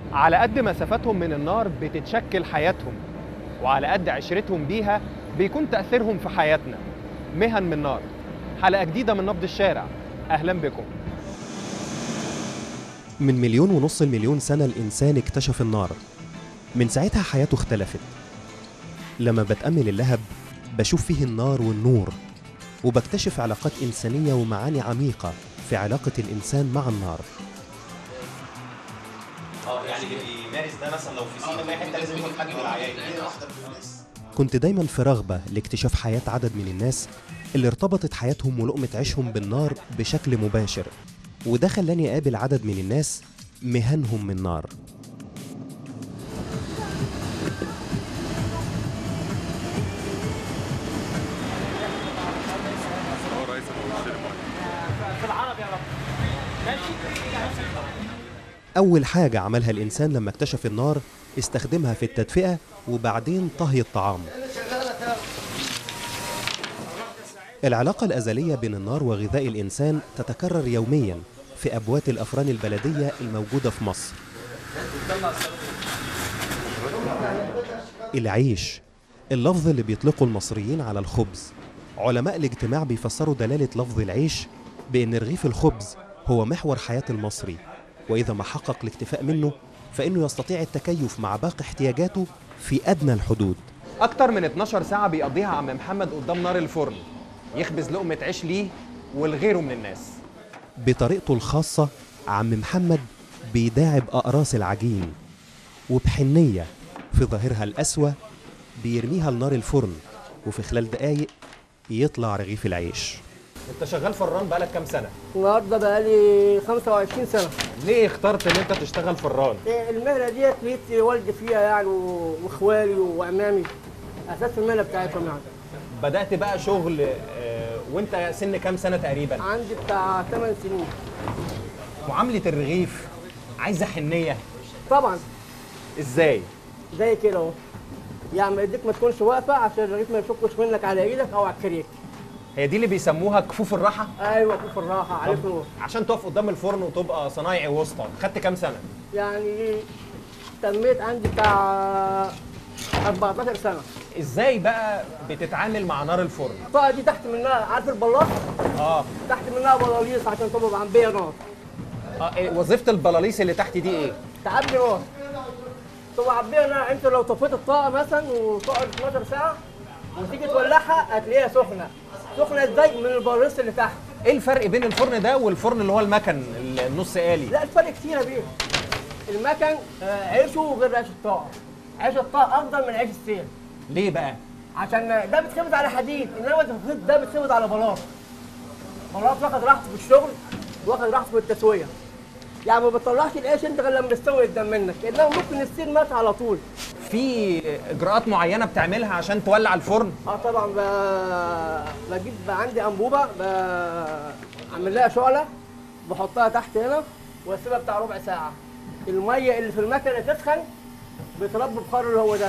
على قد مسافتهم من النار بتتشكل حياتهم وعلى قد عشرتهم بيها بيكون تأثيرهم في حياتنا مهن من نار حلقة جديدة من نبض الشارع أهلا بكم من مليون ونص المليون سنة الإنسان اكتشف النار من ساعتها حياته اختلفت لما بتأمل اللهب بشوف فيه النار والنور وبكتشف علاقات إنسانية ومعاني عميقة في علاقة الإنسان مع النار اه يعني اللي بيمارس ده مثلا لو في سينا في حته لازم يكون حد من العيال كنت دايما في رغبة لاكتشاف حياة عدد من الناس اللي ارتبطت حياتهم ولقمة عيشهم بالنار بشكل مباشر وده خلاني أقابل عدد من الناس مهنهم من نار أول حاجة عملها الإنسان لما اكتشف النار استخدمها في التدفئة وبعدين طهي الطعام العلاقة الأزلية بين النار وغذاء الإنسان تتكرر يوميا في أبوات الأفران البلدية الموجودة في مصر العيش اللفظ اللي بيطلقه المصريين على الخبز علماء الاجتماع بيفسروا دلالة لفظ العيش بأن رغيف الخبز هو محور حياة المصري وإذا ما حقق الاكتفاء منه فإنه يستطيع التكيف مع باقي احتياجاته في أدنى الحدود أكتر من 12 ساعة بيقضيها عم محمد قدام نار الفرن يخبز لقمة عيش ليه ولغيره من الناس بطريقته الخاصة عم محمد بيداعب أقراص العجين وبحنية في ظاهرها الأسوأ بيرميها لنار الفرن وفي خلال دقايق يطلع رغيف العيش انت شغال فران بقالك كام سنة النهارده بقالي 25 سنه ليه اخترت ان انت تشتغل فران إيه المهنه ديت لقيت والدي فيها يعني و- واخوالي وعمامي اساس المهنه بتاعتهم يعني بدأت بقى شغل آه، وانت سن كام سنة تقريبا عندي بتاع 8 سنين معاملة الرغيف عايزة حنية طبعا ازاي زي كده اهو يعني ايديك ما تكونش واقفه عشان الرغيف ما يشكش منك على ايدك او على الكريك هي دي اللي بيسموها كفوف الراحة ايوه كوف الراحه عليك نور عشان تقف قدام الفرن وتبقى صنايعي وسطى خدت كام سنة يعني تميت عندي بتاع 14 سنه ازاي بقى بتتعامل مع نار الفرن الطاقه دي تحت منها عارف البلاط اه, تحت منها بلاليص عشان تبقى معبيه نار آه إيه وظيفة البلاليص اللي تحت دي ايه تعبي نار تبقى عبيه نار انت لو طفيت الطاقه مثلا وتقعد 12 ساعه وتيجي تولعها هتلاقيها سخنه سخنه ازاي من البريس اللي تحت ايه الفرق بين الفرن ده والفرن اللي هو المكن النص آلي لا الفرق كتير يا بيه المكن آه، عيشه غير عيش الطاقه عيش الطاقه افضل من عيش السيل ليه بقى عشان ده بيتخبز على حديد انما التخبيط ده بيتخبز على بلاط بلاط واخد راحته في الشغل واخد راحته في التسويه يعني ما بتطلعش العيش انت غير لما يستوي قدام منك انما ممكن السيل مات على طول في اجراءات معينة بتعملها عشان تولع الفرن اه طبعا ب- بجيب عندي انبوبه بعمل لها شعله بحطها تحت هنا واسيبها بتاع ربع ساعه الميه اللي في المكنه تسخن بيتربى بخار اللي هو ده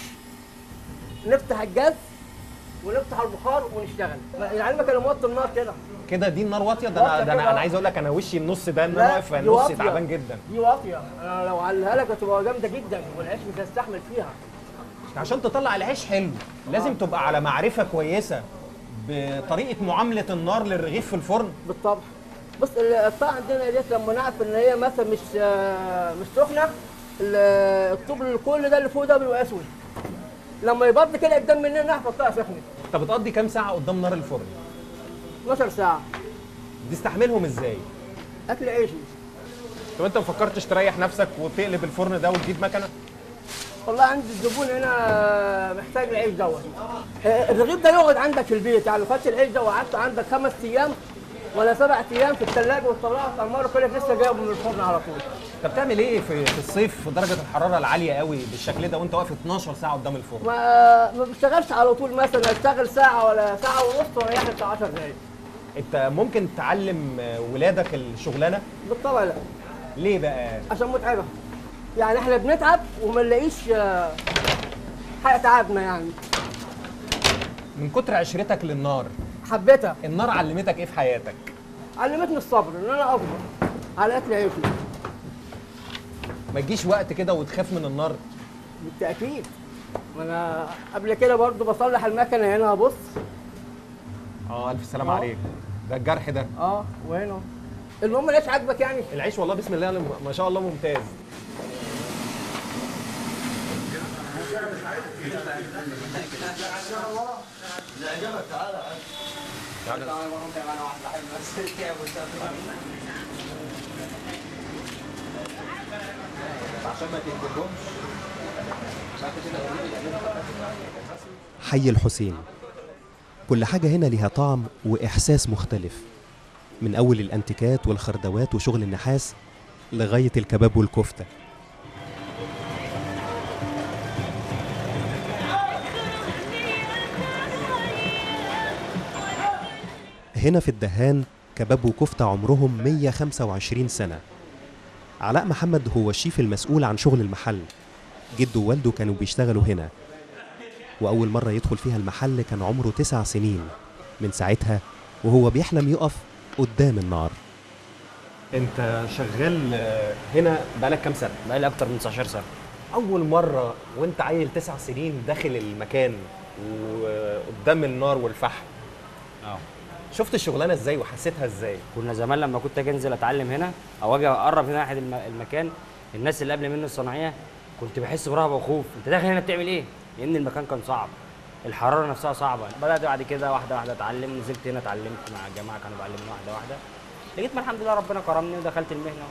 نفتح الجاز ونفتح البخار ونشتغل لعلمك انا موطي النار كده كده دي النار واطيه ده انا واطية ده انا كده. انا عايز اقول لك انا وشي النص ده ان لا، انا واقف دي النص واطية. تعبان جدا دي واطيه انا لو علها لك هتبقى جامده جدا والعيش مش هيستحمل فيها عشان تطلع العيش حلو لازم تبقى على معرفه كويسه بطريقه معامله النار للرغيف في الفرن بالطبع بص الطاقة عندنا ديت لما نعرف ان هي مثلا مش آه، مش سخنه ال- الطوب اللي كل ده اللي فوق ده بيبقى اسود لما يبرد كده قدام مننا نعرف الطاقة سخنت انت بتقضي كام ساعه قدام نار الفرن 12 ساعة تستحملهم ازاي اكل عيشي طب انت ما فكرتش تريح نفسك وتقلب الفرن ده وتجيب مكنه والله عندي الزبون هنا محتاج العيش دوت آه، الرغيف ده يقعد عندك في البيت يعني لو خدت العيش ده وقعدت عندك خمس ايام ولا سبع ايام في الثلاجه وطلعت عماره كده لسه جايبه من الفرن على طول انت بتعمل ايه في في الصيف في درجه الحراره العاليه قوي بالشكل ده وانت واقف 12 ساعه قدام الفرن ما ما بشتغلش على طول مثلا اشتغل ساعه ولا ساعه ونص واريح لي بتاع 10 دقايق انت ممكن تعلم ولادك الشغلانه بالطبع لا ليه بقى عشان متعبه يعني احنا بنتعب وما نلاقيش آه، حاجه تعبنا يعني من كتر عشرتك للنار حبيتها النار علمتك ايه في حياتك علمتني الصبر ان انا اصبر على اكل عيشي ما تجيش وقت كده وتخاف من النار بالتاكيد وانا قبل كده برضو بصلح المكنه هنا بص اه الف سلام آه. عليك ده الجرح ده اه وهنا المهم ليش عاجبك يعني العيش والله بسم الله ما شاء الله ممتاز عشان ما تنجبهمش حي الحسين كل حاجة هنا ليها طعم وإحساس مختلف من أول الأنتيكات والخردوات وشغل النحاس لغاية الكباب والكفتة هنا في الدهان كباب وكفتة عمرهم 125 سنة علاء محمد هو الشيف المسؤول عن شغل المحل جده ووالده كانوا بيشتغلوا هنا وأول مرة يدخل فيها المحل كان عمره تسع سنين من ساعتها وهو بيحلم يقف قدام النار انت شغال آه، هنا بقالك كام سنه بقالي اكتر من 19 سنه اول مره وانت عيل تسع سنين داخل المكان وقدام النار والفحم اه شفت الشغلانه ازاي وحسيتها ازاي كنا زمان لما كنت اجي انزل اتعلم هنا او اجي اقرب هنا ناحيه الم- المكان الناس اللي قبل مني الصناعيه كنت بحس برهبه وخوف انت داخل هنا بتعمل ايه لان المكان كان صعب الحراره نفسها صعبه بدات بعد كده واحده واحده اتعلم نزلت هنا اتعلمت مع الجماعه كانوا بيعلموني واحده واحده لقيت ما الحمد لله ربنا كرمني ودخلت المهنه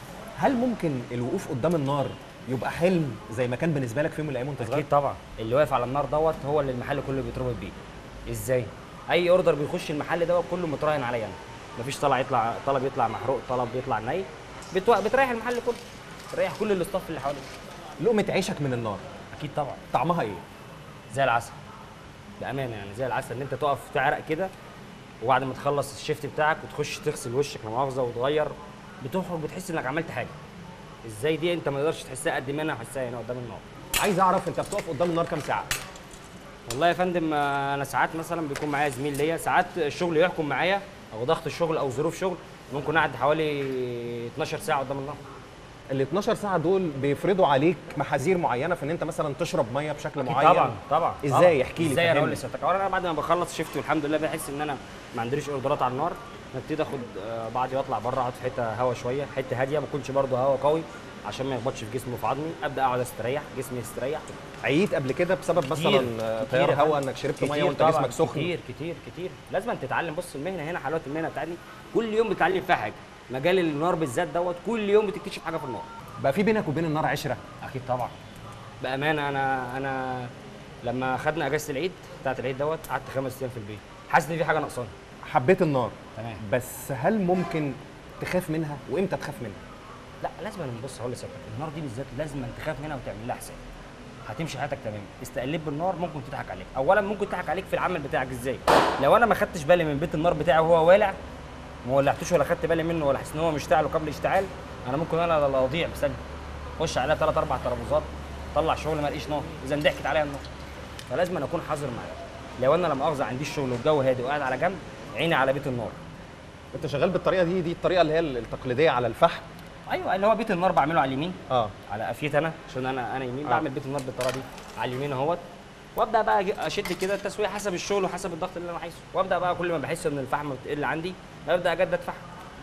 هل ممكن الوقوف قدام النار يبقى حلم زي ما كان بالنسبه لك في يوم من الايام وانت صغير اكيد طبعا اللي واقف على النار دوت هو اللي المحل كله بيتربط بيه ازاي اي اوردر بيخش المحل دوت كله متراهن عليا انا مفيش طلع يطلع طلب يطلع محروق طلب يطلع ني بتو... بتريح المحل كله بتريح كل الاستاف اللي حواليك لقمه عيشك من النار اكيد طبعا طعمها ايه زي العسل بامانه يعني زي العسل ان انت تقف تعرق كده وبعد ما تخلص الشيفت بتاعك وتخش تغسل وشك لا مؤاخذه وتغير بتخرج بتحس انك عملت حاجه ازاي دي انت ما تقدرش تحسها قد ما انا احسها هنا قدام النار عايز اعرف انت بتقف قدام النار كام ساعه والله يا فندم آه، انا ساعات مثلا بيكون معايا زميل ليا ساعات الشغل يحكم معايا او ضغط الشغل او ظروف شغل ممكن اقعد حوالي 12 ساعه قدام النار ال 12 ساعه دول بيفرضوا عليك محاذير معينه في ان انت مثلا تشرب ميه بشكل أكيد معين طبعا طبعا ازاي طبعاً. احكي لي ازاي انا فهمني. اقول لسيادتك اولا انا بعد ما بخلص شيفت والحمد لله بحس ان انا ما عنديش اوردرات على النار ببتدي اخد آه، بعضي واطلع بره اقعد في حته هوا شويه حته هاديه ما يكونش برده هوا قوي عشان ما يخبطش في جسمي وفي عظمي ابدا اقعد استريح جسمي يستريح عييت قبل كده بسبب كتير، مثلا آه، كتير تيار يا هواء فندم. انك شربت كتير ميه وانت طبعاً، جسمك سخن كتير كتير كتير لازم تتعلم بص المهنه هنا حلاوه المهنه بتاعتي كل يوم بتتعلم فيها حاجه مجال النار بالذات دوت كل يوم بتكتشف حاجه في النار بقى في بينك وبين النار عشره اكيد طبعا بامانه انا انا لما خدنا اجازه العيد بتاعت العيد دوت قعدت خمس ايام في البيت حاسس ان في حاجه ناقصاني حبيت النار تمام بس هل ممكن تخاف منها وامتى تخاف منها لا لازم نبص هقول لسيادتك النار دي بالذات لازم تخاف منها وتعمل لها حساب هتمشي حياتك تمام استقليت بالنار ممكن تضحك عليك اولا ممكن تضحك عليك في العمل بتاعك ازاي لو انا ما خدتش بالي من بيت النار بتاعي وهو والع ما ولعتوش ولا خدت بالي منه ولا حسيت ان هو مشتعل وقبل اشتعال انا ممكن انا اللي اضيع بسبب خش عليها ثلاث اربع ترابيزات طلع شغل ما الاقيش نار اذا ضحكت عليها النار فلازم أنا اكون حذر معايا لو انا لا مؤاخذه عنديش شغل والجو هادي وقاعد على جنب عيني على بيت النار انت شغال بالطريقه دي دي الطريقه اللي هي التقليديه على الفحم ايوه اللي هو بيت النار بعمله على اليمين اه على قفيت انا عشان انا انا يمين آه. بعمل بيت النار بالطريقه دي على اليمين اهوت وابدا بقى أجي- اشد كده التسويه حسب الشغل وحسب الضغط اللي انا عايزه وابدا بقى كل ما بحس ان الفحم بتقل عندي ابدا اجدد فحم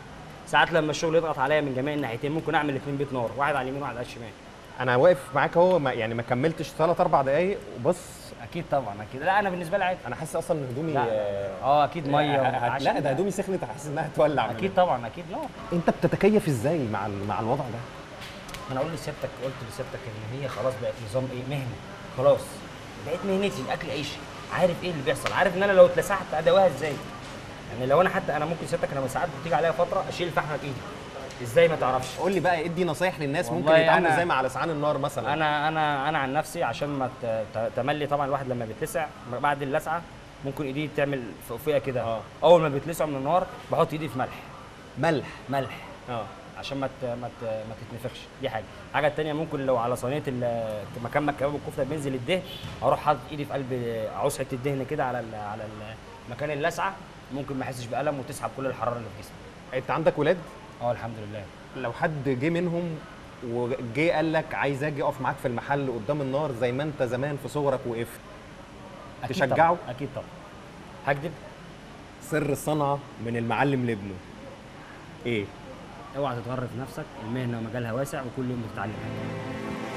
ساعات لما الشغل يضغط عليا من جميع الناحيتين ممكن اعمل اثنين بيت نار واحد على اليمين وواحد على الشمال انا واقف معاك اهو ما- يعني ما كملتش ثلاث اربع دقايق وبص اكيد طبعا اكيد لا انا بالنسبه لي عادي انا حاسس اصلا ان هدومي لا. آه، اه اكيد ميه ه- ه- لا عشان- ده هدومي سخنت حاسس انها هتولع اكيد طبعا اكيد لا انت بتتكيف ازاي مع ال- مع الوضع ده انا اقول لسيادتك قلت لسيادتك ان هي خلاص بقت نظام ايه مهنه خلاص بقت مهنتي الاكل عيشي عارف ايه اللي بيحصل عارف ان انا لو اتلسعت ادواها ازاي يعني لو انا حتى انا ممكن سيادتك انا ساعات بتيجي عليا فتره اشيل الفحمه بايدي ازاي ما تعرفش قول لي بقى ادي نصايح للناس ممكن والله يتعاملوا أنا- ازاي مع لسعان النار مثلا انا انا انا عن نفسي عشان ما ت- ت- تملي طبعا الواحد لما بيتلسع بعد اللسعه ممكن ايدي تعمل فوقيه كده آه. اول ما بيتلسعوا من النار بحط ايدي في ملح ملح ملح اه عشان ما ت- ما ت- ما تتنفخش دي حاجه الحاجه الثانيه ممكن لو على صينيه ال- مكان ما الكباب والكفته بينزل الدهن اروح حاطط ايدي في قلب اعوز حته الدهن كده على ال على ال مكان اللسعه ممكن ما احسش بالم وتسحب كل الحراره اللي في جسمي انت عندك ولاد اه الحمد لله لو حد جه منهم وجه قال لك عايز اجي اقف معاك في المحل قدام النار زي ما انت زمان في صغرك وقفت أكيد تشجعه؟ طبعاً. اكيد طبعا هكدب سر الصنعه من المعلم لابنه ايه اوعى تتغر في نفسك المهنه مجالها واسع وكل يوم بتتعلم حاجه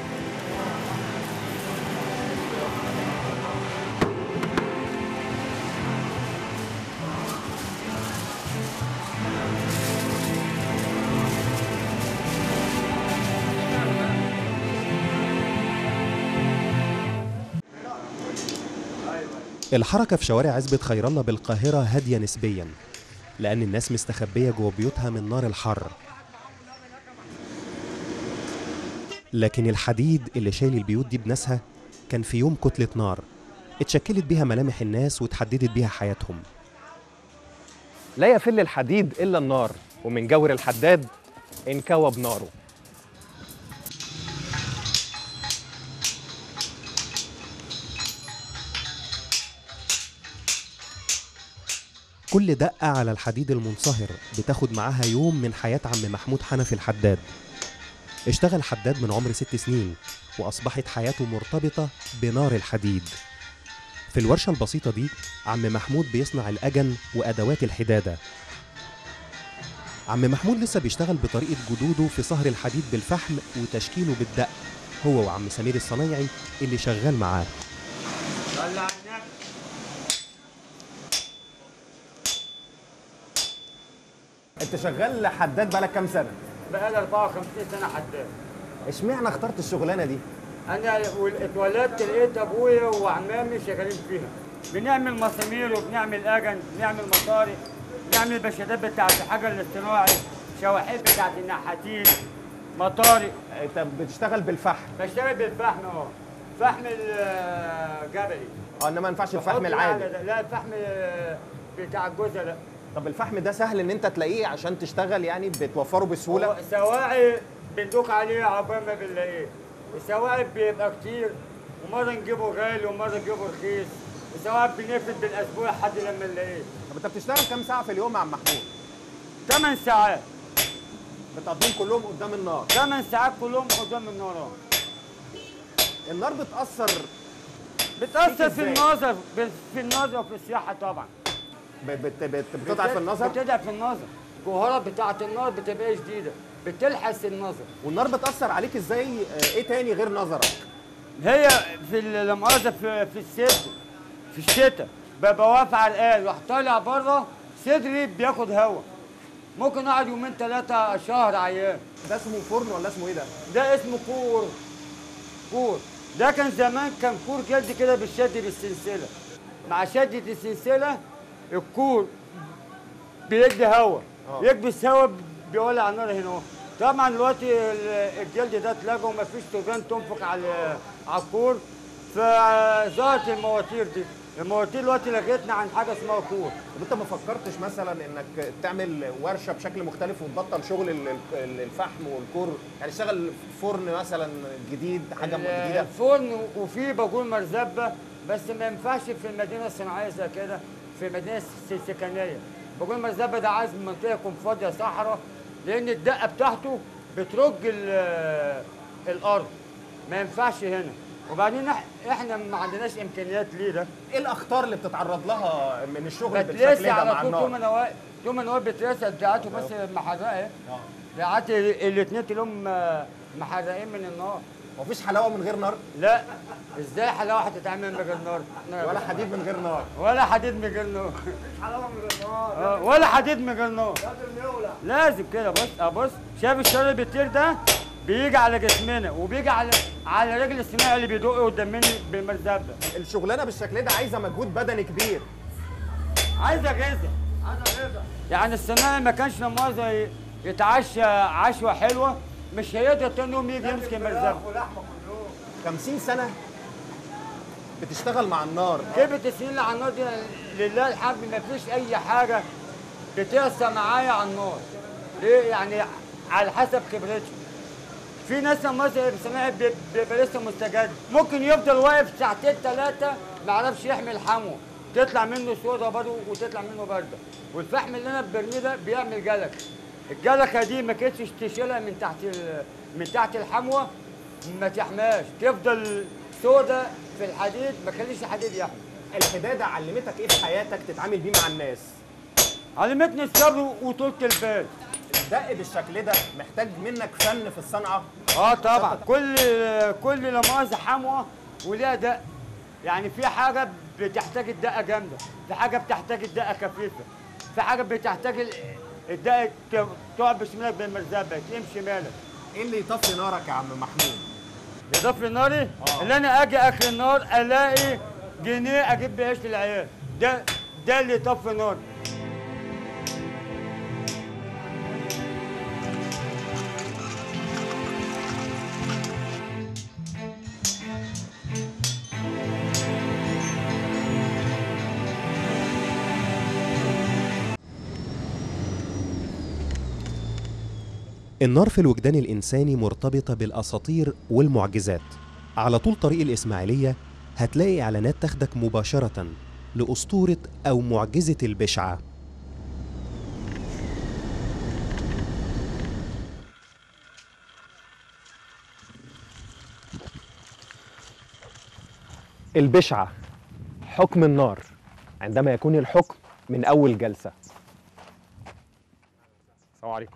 الحركة في شوارع عزبة خير الله بالقاهرة هادية نسبيا لأن الناس مستخبية جوه بيوتها من نار الحر لكن الحديد اللي شايل البيوت دي بناسها كان في يوم كتلة نار اتشكلت بيها ملامح الناس وتحددت بيها حياتهم لا يفل الحديد الا النار ومن جور الحداد انكوى بناره كل دقة على الحديد المنصهر بتاخد معاها يوم من حياة عم محمود حنفي الحداد اشتغل حداد من عمر ست سنين وأصبحت حياته مرتبطة بنار الحديد في الورشة البسيطة دي عم محمود بيصنع الأجن وأدوات الحدادة عم محمود لسه بيشتغل بطريقة جدوده في صهر الحديد بالفحم وتشكيله بالدق هو وعم سمير الصنايعي اللي شغال معاه انت شغال حداد بقالك كام سنه بقالي 54 سنه حداد اشمعنى اخترت الشغلانه دي انا اتولدت لقيت ابويا وعمامي شغالين فيها بنعمل مسامير وبنعمل اجن بنعمل مطاري بنعمل بشادات بتاعت الحجر الاصطناعي شواحيد بتاعت النحاتين مطاري انت بتشتغل بالفحم بشتغل بالفحم اه فحم الجبلي اه انما ما ينفعش بحط الفحم العادي العلى ده. لا الفحم بتاع الجوزه لا طب الفحم ده سهل ان انت تلاقيه عشان تشتغل يعني بتوفره بسهوله هو سواعي بندوق عليه عقبال ما بنلاقيه السواعي بيبقى كتير ومره نجيبه غالي ومره نجيبه رخيص السواعي بنفرد بالاسبوع لحد لما نلاقيه طب انت بتشتغل كام ساعه في اليوم يا عم محمود 8 ساعات بتقضيهم كلهم قدام النار 8 ساعات كلهم قدام النار أهو. النار بتاثر بتأثر في إزاي؟ النظر في النظر وفي الصحة طبعا ب- بت بت بتضعف النظر بتضعف النظر الجوهرة بتاعة النار بتبقى شديدة بتلحس النظر والنار بتاثر عليك ازاي آه، ايه تاني غير نظرك هي في ال- لا مؤاخذة في في الصيف في الشتاء ببقى واقف على القال راح طالع بره صدري بياخد هوا ممكن اقعد يومين ثلاثة شهر عيان ده اسمه فرن ولا اسمه ايه ده ده اسمه كور كور ده كان زمان كان كور جلد كده بالشد بالسلسلة مع شدة السلسلة الكور بيدي هوا آه. يكبس هوا بيولع على النار هنا اهو طبعا دلوقتي ال- الجلد ده اتلغى ومفيش توربين تنفخ على على الكور فظهرت المواتير دي المواتير دلوقتي لغتنا عن حاجه اسمها كور طب انت ما فكرتش مثلا انك تعمل ورشه بشكل مختلف وتبطل شغل ال- ال- الفحم والكور يعني تشتغل فرن مثلا جديد حاجه جديده الفرن وفيه بقول مرزبه بس ما ينفعش في المدينه الصناعيه زي كده في المدينه الس- السكنيه بقول مرزبه ده عايز منطقه تكون فاضيه صحراء لان الدقه بتاعته بترج ال- الارض ما ينفعش هنا وبعدين إح- احنا ما عندناش امكانيات ليه ده ايه الاخطار اللي بتتعرض لها من الشغل بالشكل بتلاسي ده مع على طول طول ما النار انا واقف طول ما انا واقف بتلاسي بتاعته بس محرقه اهي بتاعت الاثنين تلهم محرقين من النار مفيش حلاوه من غير نار لا ازاي حلاوه هتتعمل من غير نار ولا حديد من غير نار ولا حديد من غير نار حلاوه من غير نار ولا حديد من غير نار لازم كده بص اه بص شايف الشر اللي بيطير ده بيجي على جسمنا وبيجي على على رجل الصناعي اللي بيدق قدام مني بالمرزبه الشغلانه بالشكل ده عايزه مجهود بدني كبير عايزه غذاء عايزه غذاء يعني الصناعي ما كانش لما يتعشى عشوه حلوه مش هيقدر تاني يوم يجي يمسك المرزبه 50 سنه بتشتغل مع النار كبرت السنين اللي على النار دي لله الحمد ما فيش اي حاجه بتقسى معايا على النار ليه يعني على حسب خبرتي في ناس لما مثلا صناعي بي- بيبقى لسه مستجد ممكن يفضل واقف ساعتين ثلاثه ما يعرفش يحمل حمو تطلع منه سودا برضه وتطلع منه بارده والفحم اللي انا برميه ده بيعمل جلك الجلكه دي ما كنتش تشيلها من تحت ال- من تحت الحموه ما تحماش تفضل سودة في الحديد ما تخليش الحديد يحمي الحداده علمتك ايه في حياتك تتعامل بيه مع الناس علمتني الصبر وطولة البال الدق بالشكل ده محتاج منك فن في الصنعه اه طبعا كل كل لمؤاخذه حموه وليها دق يعني في حاجه بتحتاج الدقه جامده في حاجه بتحتاج الدقه خفيفه في حاجه بتحتاج ال- الدقه ت- تقعد بشمالك بالمرزبه تمشي مالك ايه اللي يطفي نارك يا عم محمود يضيف لي ناري اللي انا اجي اكل النار الاقي جنيه اجيب بيه عيش للعيال ده ده اللي يطفي ناري النار في الوجدان الإنساني مرتبطة بالأساطير والمعجزات على طول طريق الإسماعيلية هتلاقي إعلانات تاخدك مباشرة لأسطورة أو معجزة البشعة البشعه حكم النار عندما يكون الحكم من اول جلسه السلام عليكم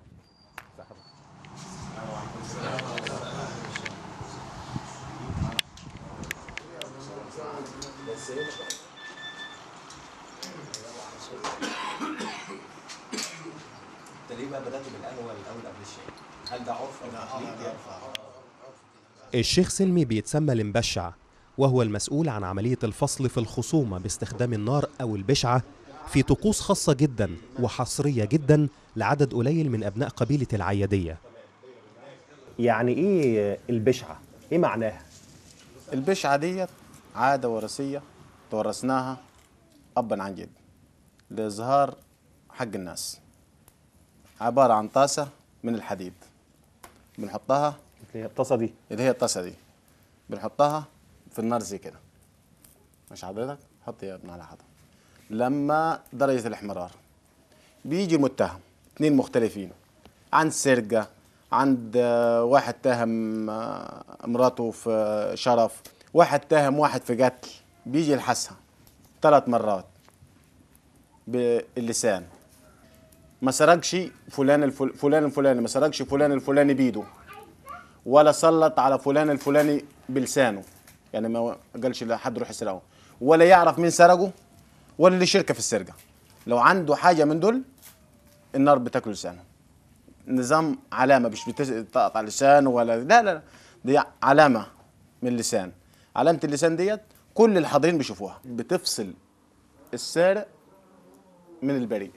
انت ليه بقى بدأت بالقهوة الأول قبل الشاي؟ هل ده عرف أو الشيخ سلمي بيتسمى المبشع وهو المسؤول عن عملية الفصل في الخصومة باستخدام النار أو البشعة في طقوس خاصة جدا وحصرية جدا لعدد قليل من أبناء قبيلة العيادية يعني ايه البشعه ايه معناها البشعة ديت عادة وراثية تورثناها أبا عن جد لإظهار حق الناس عبارة عن طاسة من الحديد بنحطها اللي هي الطاسه دي اللي هي الطاسة دي بنحطها في النار زي كده مش حضرتك حط يا ابن على حضر لما درجة الاحمرار بيجي المتهم اتنين مختلفين عند سرقة عند آه، واحد تهم آه، مراته في آه، شرف واحد تهم واحد في قتل بيجي يلحسها ثلاث مرات باللسان ما سرقش فلان الفل... فلان الفلاني ما سرقش فلان الفلاني بيده ولا سلط على فلان الفلاني بلسانه يعني ما قالش لحد روح يسرقه ولا يعرف مين سرقه ولا اللي شركه في السرقه لو عنده حاجه من دول النار بتاكل لسانه نظام علامه مش بتقطع لسانه ولا لا لا لا دي علامه من اللسان علامه اللسان ديت كل الحاضرين بيشوفوها بتفصل السارق من البريء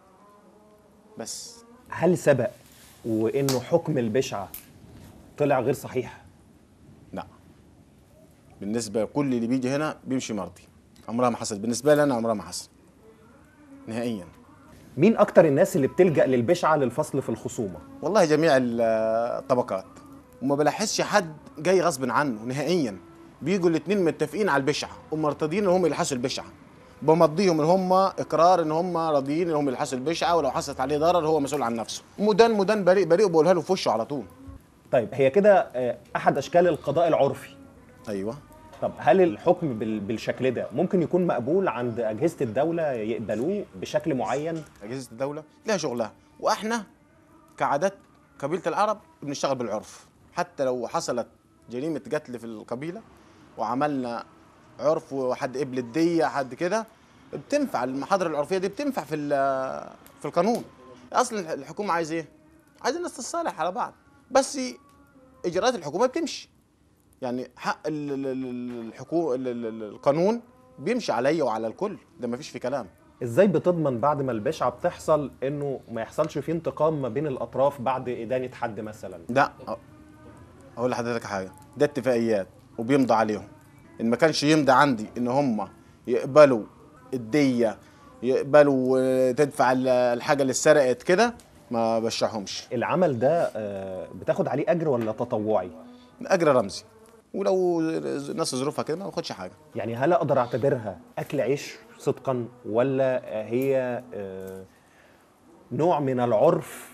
بس هل سبق وانه حكم البشعه طلع غير صحيح لا بالنسبه لكل اللي بيجي هنا بيمشي مرضي عمرها ما حصل بالنسبه لي انا عمرها ما حصل نهائيا مين اكتر الناس اللي بتلجا للبشعه للفصل في الخصومه والله جميع الطبقات وما بلاحظش حد جاي غصب عنه نهائيا بيجوا الاثنين متفقين على البشعه ومرتضين ان هم يلحسوا البشعه بمضيهم ان هم اقرار ان هم راضيين ان هم يلحسوا البشعه ولو حصلت عليه ضرر هو مسؤول عن نفسه مدان مدان بريء بريء وبقولها له في وشه على طول طيب هي كده آه، احد اشكال القضاء العرفي ايوه طب هل الحكم بال- بالشكل ده ممكن يكون مقبول عند اجهزه الدوله يقبلوه بشكل معين اجهزه الدوله لها شغلها واحنا كعادات قبيله العرب بنشتغل بالعرف حتى لو حصلت جريمه قتل في القبيله وعملنا عرف وحد قبل الديه حد كده بتنفع المحاضر العرفيه دي بتنفع في ال- في القانون اصلا الحكومه عايز ايه عايز الناس تتصالح على بعض بس اجراءات الحكومه بتمشي يعني حق ال- ال- ال- الحكو ال- ال- ال- القانون بيمشي عليا وعلى الكل ده مفيش في كلام ازاي بتضمن بعد ما البشعه بتحصل انه ما يحصلش فيه انتقام ما بين الاطراف بعد ادانه حد مثلا لا أ- اقول لحضرتك حاجه ده اتفاقيات وبيمضى عليهم ان ما كانش يمضي عندي ان هم يقبلوا الديه يقبلوا آه، تدفع ال- الحاجه اللي اتسرقت كده ما بشعهمش العمل ده آه، بتاخد عليه اجر ولا تطوعي اجر رمزي ولو الناس ظروفها كده ما باخدش حاجه يعني هل اقدر اعتبرها اكل عيش صدقا ولا هي آه، نوع من العرف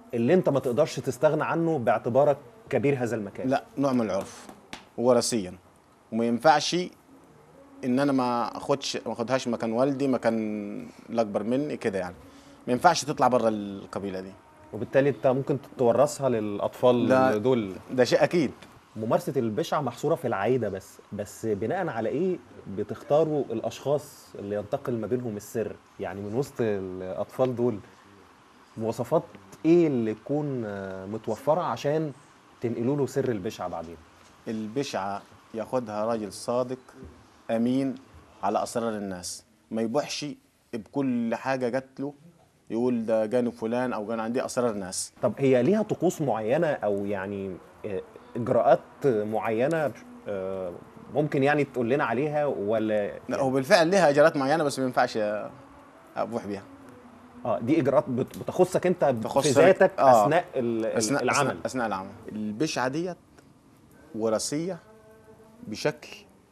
اللي انت ما تقدرش تستغنى عنه باعتبارك كبير هذا المكان لا نوع من العرف وراثيا وما ينفعش ان انا ما اخدش ما اخدهاش مكان والدي مكان الاكبر مني كده يعني ما ينفعش تطلع بره القبيله دي وبالتالي انت ممكن تورثها للاطفال لا. دول ده شيء اكيد ممارسه البشعه محصوره في العايده بس بس بناء على ايه بتختاروا الاشخاص اللي ينتقل ما بينهم السر يعني من وسط الاطفال دول مواصفات ايه اللي تكون آه، متوفره عشان تنقلوا له سر البشعه بعدين البشعه ياخدها راجل صادق امين على اسرار الناس ما يبوحش بكل حاجه جات له يقول ده جانب فلان او جانب عندي اسرار ناس طب هي ليها طقوس معينه او يعني آه، اجراءات معينه آه، ممكن يعني تقول لنا عليها ولا لا هو بالفعل ليها اجراءات معينه بس ما ينفعش ابوح بيها اه دي اجراءات بت- بتخصك انت في تخصك، ذاتك آه. اثناء ال- اثناء العمل اثناء, أثناء العمل البشعه ديت وراثيه بشكل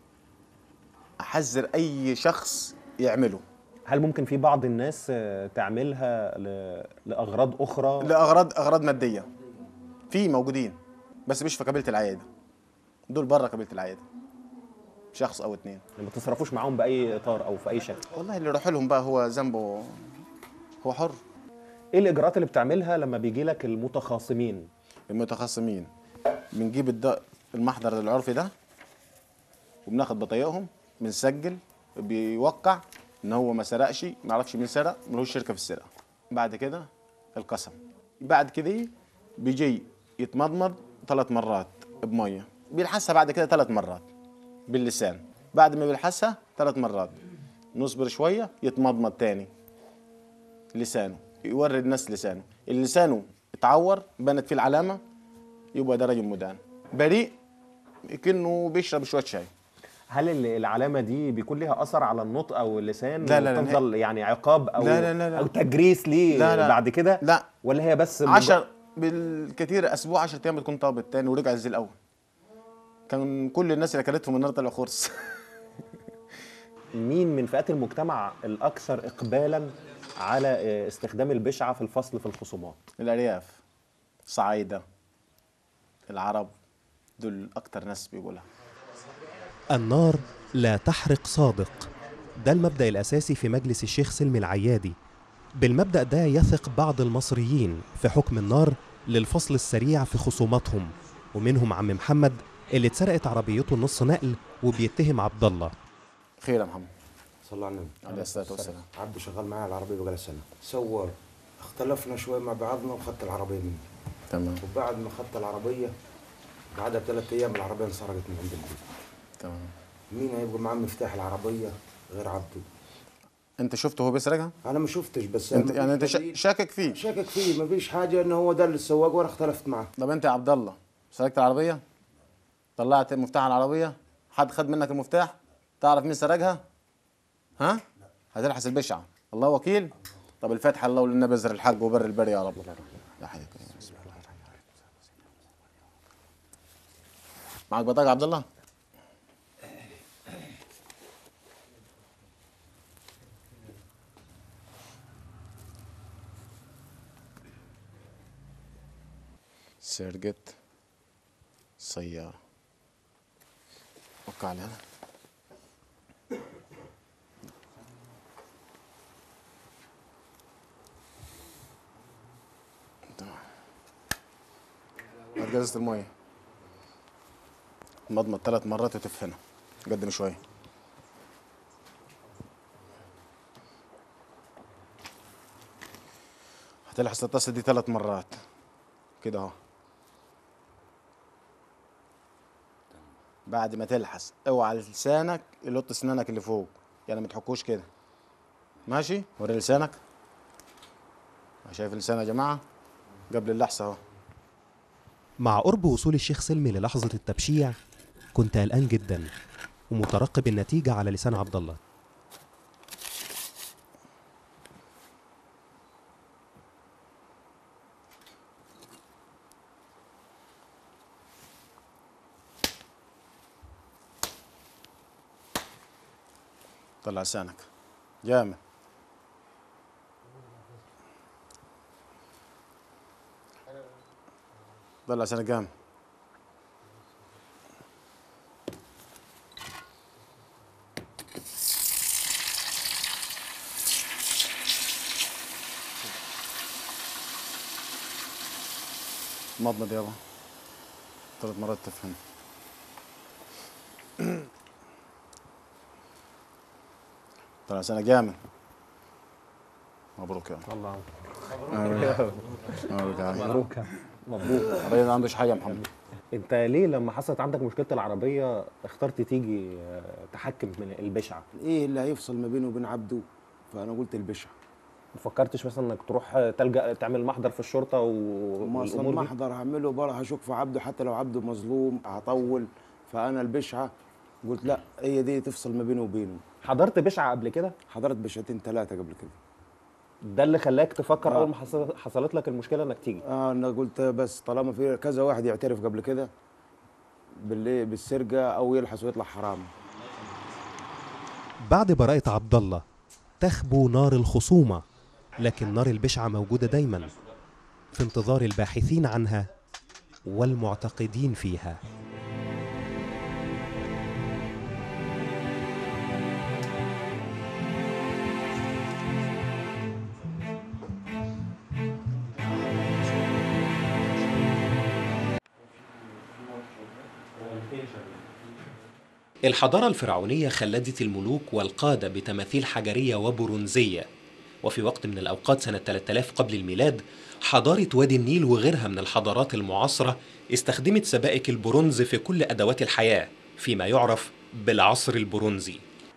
احذر اي شخص يعمله هل ممكن في بعض الناس آه، تعملها ل- لاغراض اخرى لاغراض اغراض ماديه في موجودين بس مش في قبيله العياده دول بره قبيله العياده شخص او اتنين ما تتصرفوش معاهم باي اطار او في اي شكل والله اللي يروح لهم بقى هو ذنبه هو حر ايه الاجراءات اللي بتعملها لما بيجي لك المتخاصمين المتخصمين بنجيب الد- المحضر العرفي ده وبناخد بطايقهم بنسجل بيوقع ان هو ما سرقش ما يعرفش مين سرق ملوش شركه في السرقه بعد كده القسم بعد كده بيجي يتمضمض ثلاث مرات بميه بيلحسها بعد كده ثلاث مرات باللسان بعد ما بيلحسها ثلاث مرات نصبر شويه يتمضمض تاني لسانه يوري الناس لسانه اللي لسانه اتعور بنت فيه العلامه يبقى ده رجل مدان بريء كأنه بيشرب شويه شاي هل ال- العلامه دي بيكون ليها اثر على النطق او اللسان لا، لا، لا، وتفضل يعني عقاب او لا، لا، لا، لا. او تجريس ليه لا، لا. بعد كده لا. ولا هي بس مج- عشر بالكثير اسبوع 10 ايام بتكون طابت تاني ورجع زي الاول كان كل الناس اللي اكلتهم النار طلعوا خرس مين من فئات المجتمع الاكثر اقبالا على آه، استخدام البشعه في الفصل في الخصومات الارياف صعايده العرب دول اكتر ناس بيقولها النار لا تحرق صادق ده المبدأ الأساسي في مجلس الشيخ سلمي العيادي بالمبدأ ده يثق بعض المصريين في حكم النار للفصل السريع في خصوماتهم ومنهم عم محمد اللي اتسرقت عربيته نص نقل وبيتهم عبد الله خير يا محمد صلى على النبي عليه الصلاه والسلام عبده شغال معايا على العربيه بقى سنه سوار اختلفنا شويه مع بعضنا وخدت العربيه مني تمام وبعد ما خدت العربيه بعدها بثلاث ايام العربيه انسرقت من عند البيت تمام مين هيبقى معاه مفتاح العربيه غير عبده انت شفته هو بيسرقها انا ما شفتش بس انت أنا يعني انت مفيش شا- دليل. شاكك فيه شاكك فيه ما فيش حاجه ان هو ده اللي السواق وانا اختلفت معاه طب انت يا عبد الله سرقت العربيه طلعت مفتاح العربيه حد خد منك المفتاح تعرف مين سرقها ها هتلحس البشعه الله وكيل طب الفاتحه الله وللنبي زر الحق وبر البر يا رب يا حي بسم الله الرحمن الرحيم. معك بطاقه عبد الله سرقت سيارة وقع عليها تمام هات جازة المية مضمض ثلاث مرات وتف هنا قدم شوية هتلحس الطاسة دي ثلاث مرات كده اهو بعد ما تلحس اوعى لسانك يلط اسنانك اللي فوق يعني ما تحكوش كده ماشي وري لسانك شايف اللسان يا جماعه قبل اللحسه اهو مع قرب وصول الشيخ سلمي للحظة التبشيع كنت قلقان جدا ومترقب النتيجة على لسان عبد الله طلع لسانك جامد ضل عشان جامد مضمض يابا ثلاث مرات تفهم طلع سنة جامد مبروك يا الله مبروك يا مبروك مبروك الراجل ما عندوش حاجة يا محمد انت ليه لما حصلت عندك مشكله العربيه اخترت تيجي آه، تحكم من البشعه ايه اللي هيفصل ما بينه وبين عبده فانا قلت البشع ما فكرتش مثلا انك تروح تلجا تعمل محضر في الشرطه و... وما اصلا والأمور دي؟ محضر هعمله بره هشك في عبده حتى لو عبده مظلوم هطول فانا البشعه قلت لا هي دي تفصل ما بينه وبينه حضرت بشعه قبل كده حضرت بشعتين ثلاثه قبل كده ده اللي خلاك تفكر آه. اول ما حصل- حصلت لك المشكله انك تيجي آه انا قلت بس طالما في كذا واحد يعترف قبل كده باللي بالسرقه او يلحس ويطلع حرام بعد براءة عبد الله تخبو نار الخصومة لكن نار البشعة موجودة دايما في انتظار الباحثين عنها والمعتقدين فيها الحضارة الفرعونية خلدت الملوك والقادة بتماثيل حجرية وبرونزية وفي وقت من الأوقات سنة 3000 قبل الميلاد حضارة وادي النيل وغيرها من الحضارات المعاصرة استخدمت سبائك البرونز في كل أدوات الحياة فيما يعرف بالعصر البرونزي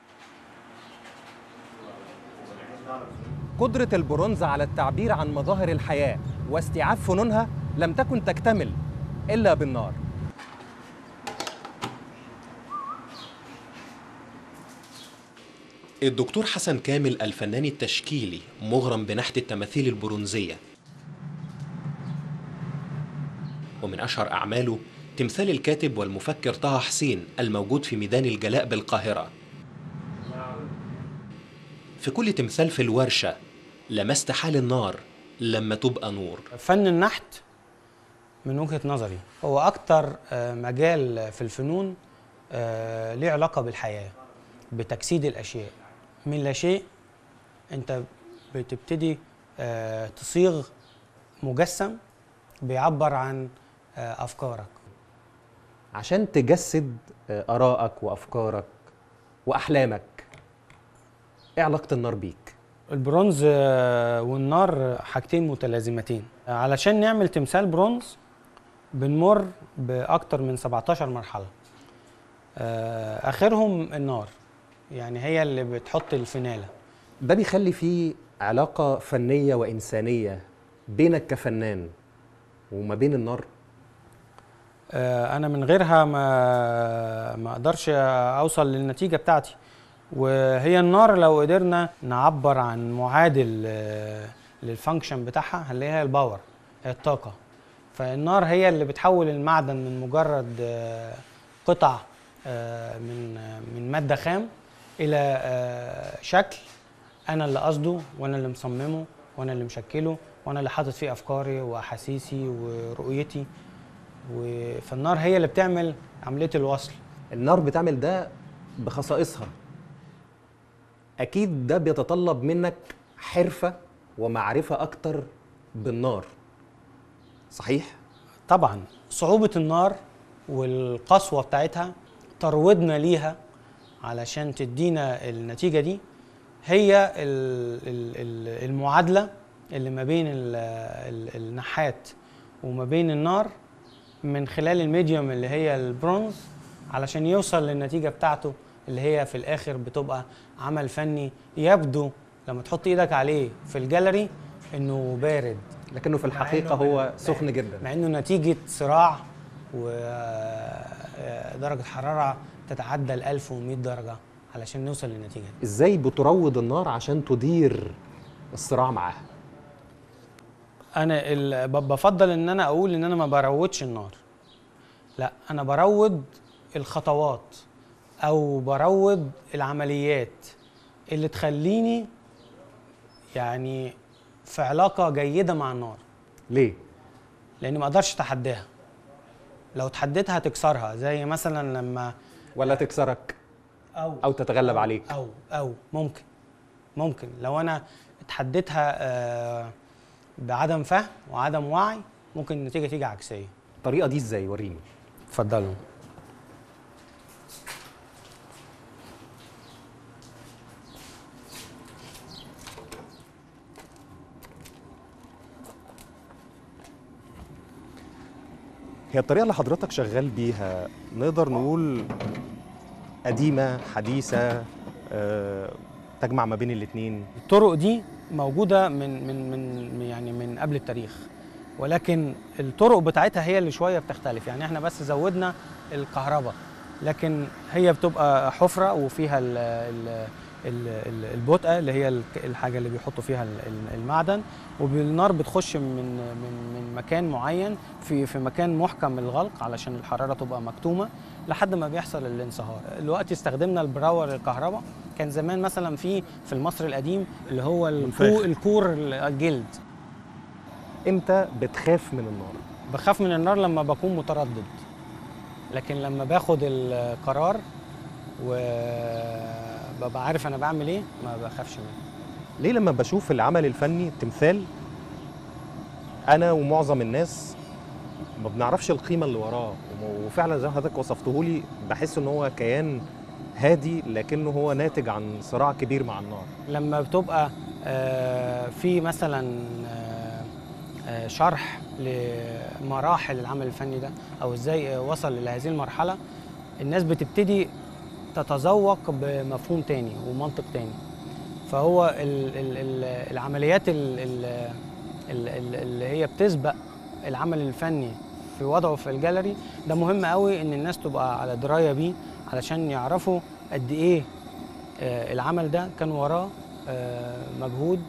قدرة البرونز على التعبير عن مظاهر الحياة واستيعاب فنونها لم تكن تكتمل إلا بالنار الدكتور حسن كامل الفنان التشكيلي مغرم بنحت التماثيل البرونزية ومن أشهر أعماله تمثال الكاتب والمفكر طه حسين الموجود في ميدان الجلاء بالقاهرة في كل تمثال في الورشة لمست حال النار لما تبقى نور فن النحت من وجهة نظري هو أكتر آه، مجال في الفنون آه، ليه علاقة بالحياة بتجسيد الأشياء من لا شيء أنت بتبتدي آه، تصيغ مجسم بيعبر عن آه، أفكارك عشان تجسد آه، آرائك وأفكارك وأحلامك إيه علاقة النار بيك؟ البرونز آه، والنار حاجتين متلازمتين آه، علشان نعمل تمثال برونز بنمر بأكتر من 17 مرحلة آه، آخرهم النار يعني هي اللي بتحط الفنالة ده بيخلي فيه علاقة فنية وإنسانية بينك كفنان وما بين النار آه، انا من غيرها ما ما اقدرش اوصل للنتيجه بتاعتي وهي النار لو قدرنا نعبر عن معادل آه، للفانكشن بتاعها هنلاقيها الباور هي الطاقه فالنار هي اللي بتحول المعدن من مجرد آه، قطع آه، من آه، من ماده خام الى آه، شكل انا اللي قصده وانا اللي مصممه وانا اللي مشكله وانا اللي حاطط فيه افكاري واحاسيسي ورؤيتي و- فالنار هي اللي بتعمل عمليه الوصل النار بتعمل ده بخصائصها أكيد ده بيتطلب منك حرفة ومعرفة أكتر بالنار صحيح؟ طبعا صعوبه النار والقسوه بتاعتها ترويضنا ليها علشان تدينا النتيجه دي هي ال- ال- ال- المعادله اللي ما بين ال- ال- النحات وما بين النار من خلال الميديوم اللي هي البرونز علشان يوصل للنتيجه بتاعته اللي هي في الاخر بتبقى عمل فني يبدو لما تحط ايدك عليه في الجاليري انه بارد لكنه في الحقيقة هو سخن جدا مع انه نتيجه صراع ودرجه حراره تتعدى ال 1100 درجه علشان نوصل للنتيجه دي إزاي بتروض النار عشان تدير الصراع معاها؟ انا ال- ب- بفضل ان انا اقول ان انا ما بروضش النار لا انا بروض الخطوات او بروض العمليات اللي تخليني يعني في علاقه جيده مع النار ليه؟ لاني ما اقدرش اتحداها لو اتحديتها هتكسرها زي مثلا لما ولا تكسرك او او تتغلب عليك او او ممكن ممكن لو انا اتحديتها آه، بعدم فهم وعدم وعي ممكن النتيجه تيجي عكسيه الطريقه دي ازاي وريني اتفضلوا هي الطريقه اللي حضرتك شغال بيها نقدر نقول قديمه حديثه آه، تجمع ما بين الاثنين الطرق دي موجوده من من من يعني من قبل التاريخ ولكن الطرق بتاعتها هي اللي شويه بتختلف يعني احنا بس زودنا الكهرباء لكن هي بتبقى حفره وفيها ال ال ال- ال- البطء اللي هي الك- الحاجه اللي بيحطوا فيها ال- ال- المعدن وبالنار بتخش من من من مكان معين في في مكان محكم الغلق علشان الحراره تبقى مكتومه لحد ما بيحصل الانصهار دلوقتي استخدمنا البراور الكهرباء كان زمان مثلا في في المصري القديم اللي هو الكو منفاخ. الكور الجلد امتى بتخاف من النار بخاف من النار لما بكون متردد لكن لما باخد القرار وببقى عارف انا بعمل ايه ما بخافش منه ليه لما بشوف العمل الفني التمثال انا ومعظم الناس ما بنعرفش القيمه اللي وراه وم- وفعلا زي ما حضرتك وصفته لي بحس ان هو كيان هادي لكنه هو ناتج عن صراع كبير مع النار لما بتبقى آه، في مثلا آه، آه، شرح لمراحل العمل الفني ده او ازاي آه، وصل لهذه المرحله الناس بتبتدي تتذوق بمفهوم تاني ومنطق تاني فهو ال ال ال العمليات ال ال ال ال اللي هي بتسبق العمل الفني في وضعه في الجاليري ده مهم قوي ان الناس تبقى على درايه بيه علشان يعرفوا قد ايه آه، العمل ده كان وراه آه، مجهود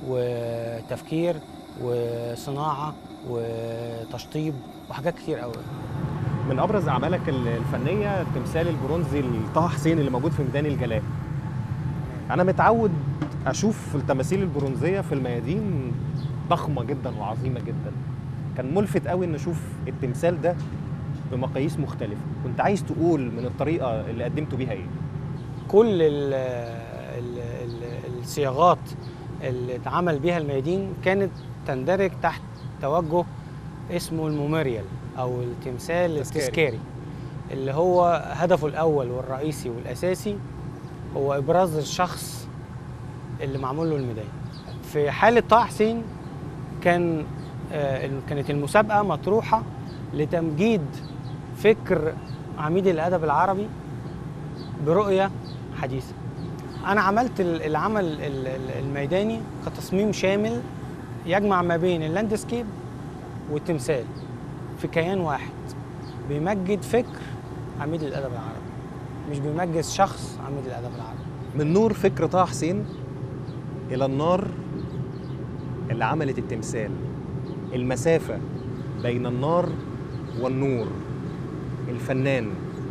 وتفكير وصناعه وتشطيب وحاجات كتير قوي من ابرز اعمالك ال- الفنيه التمثال البرونزي لطه حسين اللي موجود في ميدان الجلاء انا متعود اشوف التماثيل البرونزيه في الميادين ضخمه جدا وعظيمه جدا كان ملفت قوي ان اشوف التمثال ده بمقاييس مختلفه كنت عايز تقول من الطريقه اللي قدمته بيها ايه كل ال ال ال الصياغات اللي اتعمل بيها الميادين كانت تندرج تحت توجه اسمه الموميريال او التمثال تذكاري. التذكاري اللي هو هدفه الاول والرئيسي والاساسي هو ابراز الشخص اللي معمول له الميدان في حاله طه حسين كان آه، كانت المسابقه مطروحه لتمجيد فكر عميد الادب العربي برؤيه حديثه انا عملت ال- العمل ال- ال- الميداني كتصميم شامل يجمع ما بين اللاندسكيب والتمثال في كيان واحد بيمجد فكر عميد الادب العربي مش بيمجد شخص عميد الادب العربي من نور فكر طه حسين الى النار اللي عملت التمثال المسافه بين النار والنور الفنان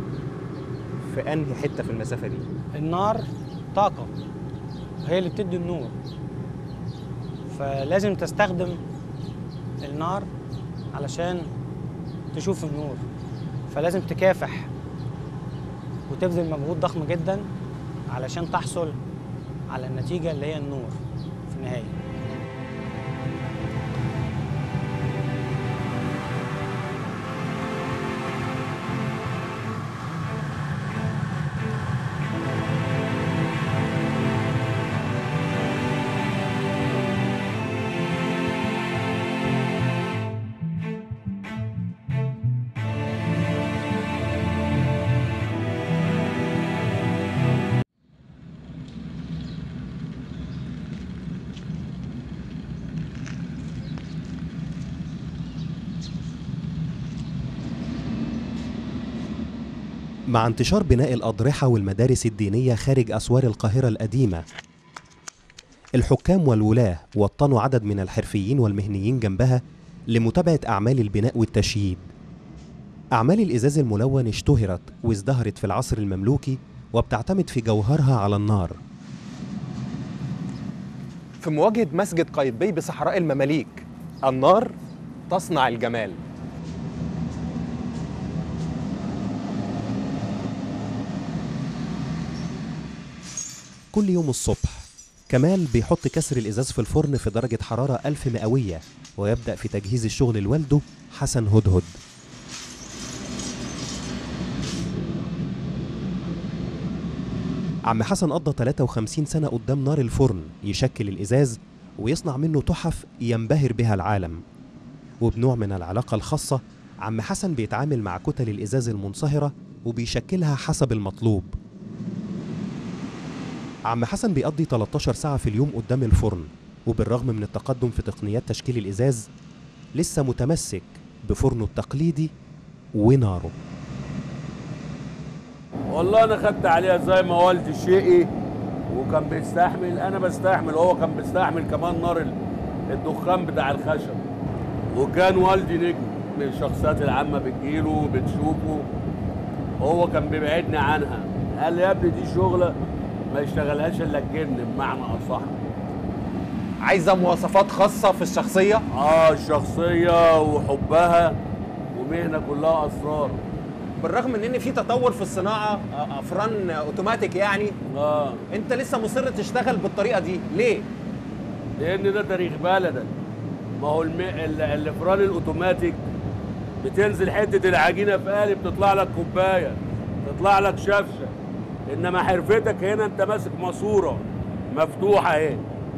في انهي حته في المسافه دي النار طاقة هي اللي بتدي النور فلازم تستخدم النار علشان تشوف النور فلازم تكافح وتبذل مجهود ضخم جدا علشان تحصل على النتيجة اللي هي النور في النهاية مع انتشار بناء الأضرحة والمدارس الدينية خارج أسوار القاهرة القديمة الحكام والولاة وطنوا عدد من الحرفيين والمهنيين جنبها لمتابعة أعمال البناء والتشييد أعمال الإزاز الملون اشتهرت وازدهرت في العصر المملوكي وبتعتمد في جوهرها على النار في مواجهه مسجد قايتباي بصحراء المماليك النار تصنع الجمال كل يوم الصبح كمال بيحط كسر الإزاز في الفرن في درجة حرارة ألف مئوية ويبدأ في تجهيز الشغل لوالده حسن هدهد عم حسن قضى 53 سنة قدام نار الفرن يشكل الإزاز ويصنع منه تحف ينبهر بها العالم وبنوع من العلاقة الخاصة عم حسن بيتعامل مع كتل الإزاز المنصهرة وبيشكلها حسب المطلوب عم حسن بيقضي 13 ساعة في اليوم قدام الفرن وبالرغم من التقدم في تقنيات تشكيل الإزاز لسه متمسك بفرنه التقليدي وناره والله انا خدت عليها زي ما والدي شقي وكان بيستحمل انا بستحمل هو كان بيستحمل كمان نار ال- الدخان بتاع الخشب وكان والدي نجم من الشخصيات العامه بتجيله بتشوفه هو كان بيبعدني عنها قال لي يا ابني دي شغله ما يشتغلهاش الا الجن بمعنى اصح عايزه مواصفات خاصه في الشخصيه اه الشخصيه وحبها ومهنه كلها اسرار بالرغم من ان في تطور في الصناعه آه، افران اوتوماتيك يعني اه انت لسه مصر تشتغل بالطريقه دي ليه لان ده تاريخ بلدك ما هو الم... ال- الفران الاوتوماتيك بتنزل حته العجينه في قالب تطلع لك كوبايه تطلع لك شفشه انما حرفتك هنا انت ماسك ماسوره مفتوحه اهي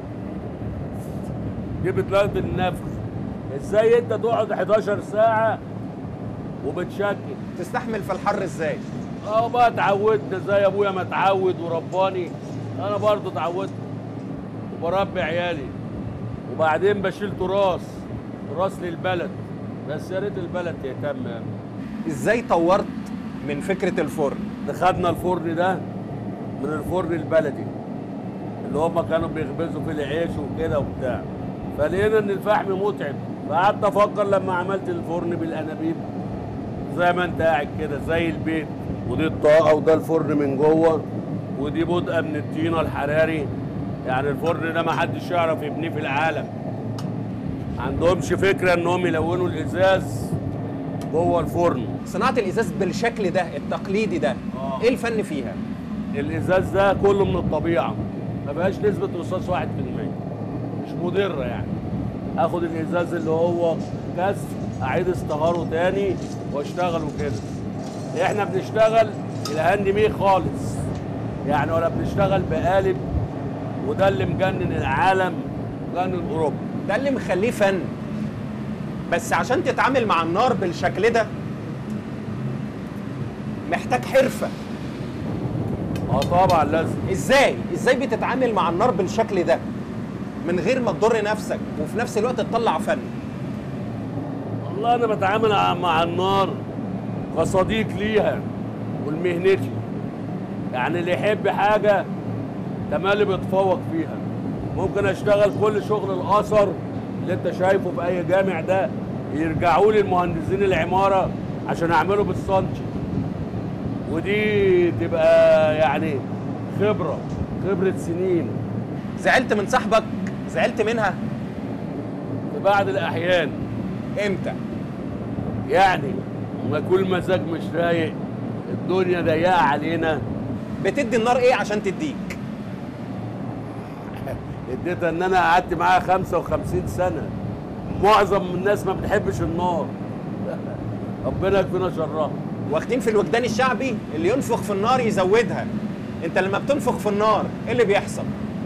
دي بتلاقي النفخ ازاي انت تقعد 11 ساعه وبتشكل تستحمل في الحر ازاي اه بقى اتعودت زي ابويا ما اتعود ورباني انا برضه اتعودت وبربي عيالي وبعدين بشيل تراث تراث للبلد بس يا ريت البلد تهتم يعني. ازاي طورت من فكره الفرن خدنا الفرن ده من الفرن البلدي اللي هم كانوا بيخبزوا فيه العيش وكده وبتاع فلقينا ان الفحم متعب فقعدت افكر لما عملت الفرن بالانابيب زي ما انت قاعد كده زي البيت ودي الطاقه وده الفرن من جوه ودي بدءه من الطينه الحراري يعني الفرن ده ما حدش يعرف يبنيه في العالم عندهمش فكره انهم يلونوا الازاز جوه الفرن صناعه الازاز بالشكل ده التقليدي ده آه. ايه الفن فيها الازاز ده كله من الطبيعه ما بقاش نسبه رصاص 1% مش مضره يعني اخد الازاز اللي هو كسر اعيد اصطهاره تاني واشتغله كده احنا بنشتغل الهاند ميد خالص يعني ولا بنشتغل بقالب وده اللي مجنن العالم مجنن اوروبا ده اللي مخليه فن بس عشان تتعامل مع النار بالشكل ده محتاج حرفه اه طبعا لازم ازاي ازاي بتتعامل مع النار بالشكل ده من غير ما تضر نفسك وفي نفس الوقت تطلع فن والله انا بتعامل مع النار كصديق ليها ولمهنتي يعني اللي يحب حاجه تمالي بيتفوق فيها ممكن اشتغل كل شغل الاثر اللي انت شايفه في اي جامع ده يرجعوا لي المهندسين العماره عشان اعمله بالسنتي ودي تبقى يعني خبره خبره سنين زعلت من صاحبك زعلت منها في بعض الاحيان امتى يعني ما كل مزاج مش رايق الدنيا ضيقه علينا بتدي النار ايه عشان تديك اديتها ان انا قعدت معاها 55 سنه معظم الناس ما بتحبش النار ربنا يكفينا شرها واخدين في الوجدان الشعبي اللي ينفخ في النار يزودها انت لما بتنفخ في النار ايه اللي بيحصل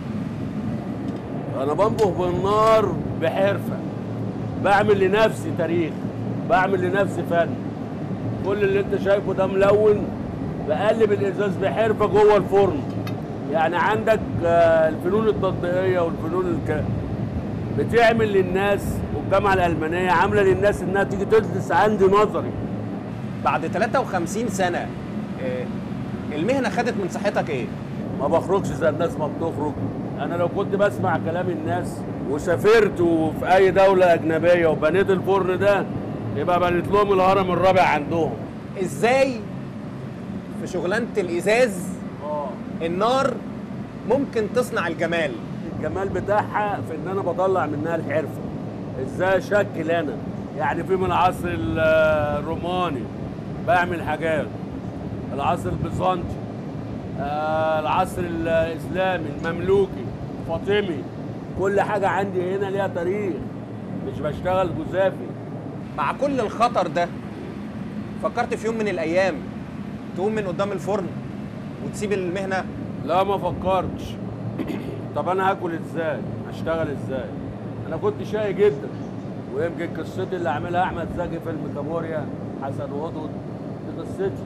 انا بنفخ بالنار بحرفه بعمل لنفسي تاريخ بعمل لنفسي فن كل اللي انت شايفه ده ملون بقلب الازاز بحرفه جوه الفرن يعني عندك آه، الفنون التطبيقيه والفنون الك... بتعمل للناس والجامعه الالمانيه عامله للناس انها تيجي تدرس عندي نظري بعد 53 سنه آه، المهنه خدت من صحتك ايه ما بخرجش زي الناس ما بتخرج انا لو كنت بسمع كلام الناس وسافرت في اي دوله اجنبيه وبنيت الفرن ده يبقى بنيت لهم الهرم الرابع عندهم ازاي في شغلانه الازاز اه النار ممكن تصنع الجمال الجمال بتاعها في ان انا بطلع منها الحرفه ازاي اشكل انا يعني في من العصر ال- الروماني بعمل حاجات العصر البيزنطي آه العصر الاسلامي المملوكي فاطمي كل حاجه عندي هنا ليها تاريخ مش بشتغل جزافي مع كل الخطر ده فكرت في يوم من الايام تقوم من قدام الفرن وتسيب المهنه لا ما فكرتش طب انا هاكل ازاي هشتغل ازاي انا كنت شقي جدا ويمكن قصتي اللي عاملها احمد زكي فيلم كابوريا حسن وضد دي قصتي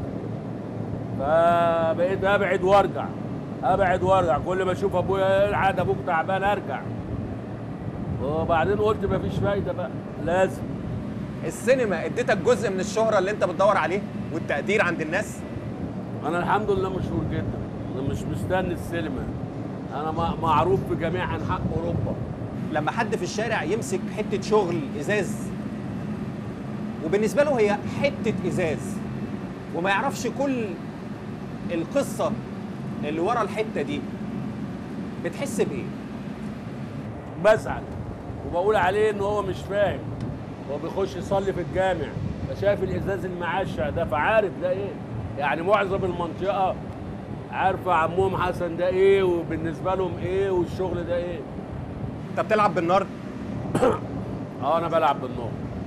فبقيت ابعد وارجع ابعد وارجع كل ما اشوف ابويا العاد ابوك تعبان ارجع وبعدين قلت مفيش فايده بقى لازم السينما اديتك جزء من الشهره اللي انت بتدور عليه والتقدير عند الناس انا الحمد لله مشهور جدا انا مش مستني السينما انا م- معروف في جميع انحاء اوروبا لما حد في الشارع يمسك حته شغل ازاز وبالنسبه له هي حته ازاز وما يعرفش كل القصه اللي ورا الحته دي بتحس بايه بزعل وبقول عليه ان هو مش فاهم هو بيخش يصلي في الجامع فشايف الازاز المعشع ده فعارف ده ايه يعني معظم المنطقه عارفه عمهم حسن ده ايه وبالنسبه لهم ايه والشغل ده ايه انت بتلعب بالنار اه انا بلعب بالنار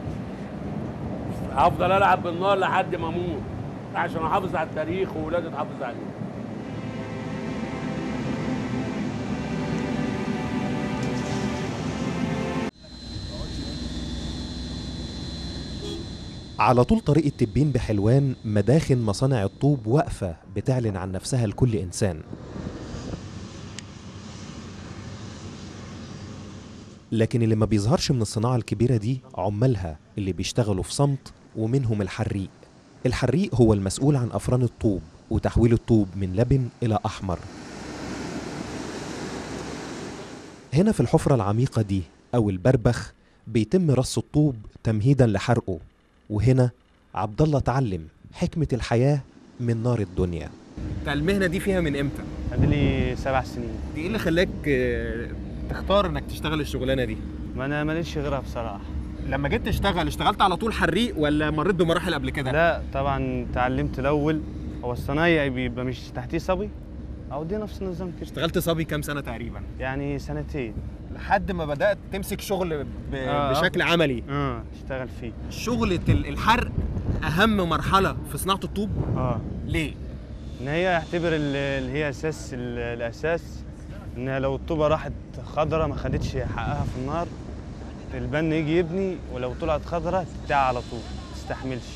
هفضل العب بالنار لحد ما اموت عشان احافظ على التاريخ وولادي تحافظ عليه على طول طريق التبين بحلوان مداخن مصانع الطوب واقفة بتعلن عن نفسها لكل إنسان لكن اللي ما بيظهرش من الصناعة الكبيرة دي عمالها اللي بيشتغلوا في صمت ومنهم الحريق الحريق هو المسؤول عن أفران الطوب وتحويل الطوب من لبن إلى أحمر هنا في الحفرة العميقة دي أو البربخ بيتم رص الطوب تمهيدا لحرقه وهنا عبد الله اتعلم حكمة الحياة من نار الدنيا انت المهنه دي فيها من امتى ادي لي سبع سنين دي ايه اللي خلاك آه، تختار انك تشتغل الشغلانه دي ما انا ماليش غيرها بصراحه لما جيت تشتغل اشتغلت على طول حريق ولا مريت بمراحل قبل كده لا طبعا اتعلمت الاول هو الصنايعي بيبقى مش تحتيه صبي او دي نفس النظام كده اشتغلت صبي كام سنه تقريبا يعني سنتين لحد ما بدات تمسك شغل ب... آه. بشكل عملي اه اشتغل فيه شغلة ال- الحرق اهم مرحله في صناعه الطوب اه ليه ان هي يعتبر ال- اللي هي اساس ال- الاساس ان لو الطوبه راحت خضره ما خدتش حقها في النار البن يجي يبني ولو طلعت خضره تدعي على طول ما تستحملش